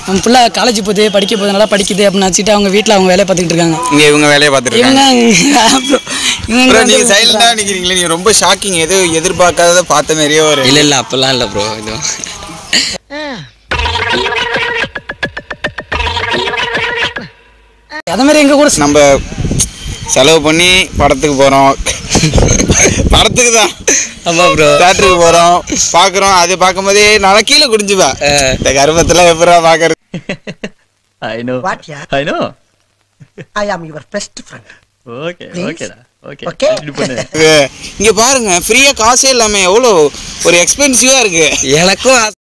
நம்ம பிள்ளை காலேஜ் போகுது படிக்க போகுது நல்லா படிக்குது அப்படின்னு நினச்சிட்டு அவங்க வீட்டில் அவங்க வேலையை பார்த்துக்கிட்டு இருக்காங்க இங்க இவங்க வேலையை பார்த்துட்டு இவங்க இருக்காங்க bro, இவங்க ப்ரோ வந்து நீங்க சைலண்டா நிக்கிறீங்களே நீங்க ரொம்ப ஷாக்கிங் எது எதிர்பார்க்காதத பார்த்த மாதிரியே ஒரு இல்ல இல்ல அப்பெல்லாம் இல்ல ப்ரோ இது அதே மாதிரி எங்க கூட நம்ம செலவு பண்ணி படத்துக்கு போறோம் படத்துக்கு தான் ஆமா ப்ரோ தேட்டருக்கு போறோம் பாக்குறோம் அது பார்க்கும்போதே நான் கீழே குடிஞ்சுவேன் இந்த கர்ப்பத்துல எப்படா பாக்குறது I know. What, yeah? I know. I am your best friend. Okay, Please? okay டா. Okay. Okay? இது பண்ணு. இங்க பாருங்க ஃப்ரீயா காசே இல்லாம எவ்வளோ ஒரு எக்ஸ்பென்சிவா இருக்கு எனக்கும்